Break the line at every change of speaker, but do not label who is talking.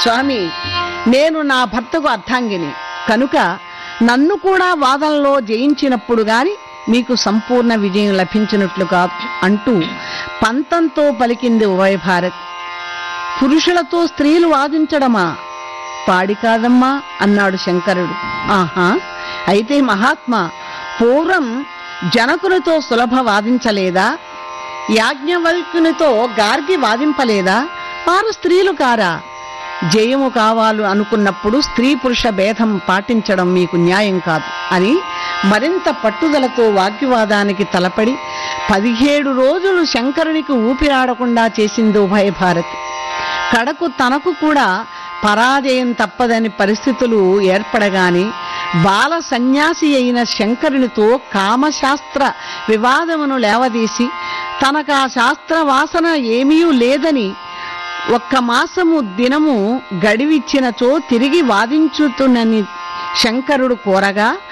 స్వామి నేను నా భర్తకు అర్థాంగిని కనుక నన్ను కూడా వాదనలో జయించినప్పుడు గాని మీకు సంపూర్ణ విజయం లభించినట్లు కాదు అంటూ పంతంతో పలికింది ఉభయ భారత్ పురుషులతో స్త్రీలు వాదించడమా పాడి కాదమ్మా అన్నాడు శంకరుడు ఆహా అయితే మహాత్మా పూర్వం జనకునితో సులభ వాదించలేదా యాజ్ఞవల్కునితో గార్గి వాదింపలేదా వారు స్త్రీలు కారా జయము కావాలి అనుకున్నప్పుడు స్త్రీ పురుష భేదం పాటించడం మీకు న్యాయం కాదు అని మరింత పట్టుదలతో వాగ్వివాదానికి తలపడి పదిహేడు రోజులు శంకరునికి ఊపిరాడకుండా చేసింది ఉభయ భారతి కడకు తనకు కూడా పరాజయం తప్పదని పరిస్థితులు ఏర్పడగాని బాల సన్యాసి అయిన శంకరునితో కామశాస్త్ర వివాదమును లేవదీసి తనకు ఆ శాస్త్ర వాసన ఏమీ లేదని ఒక్క మాసము దినము గడివిచ్చినచో తిరిగి వాదించుతునని శంకరుడు కోరగా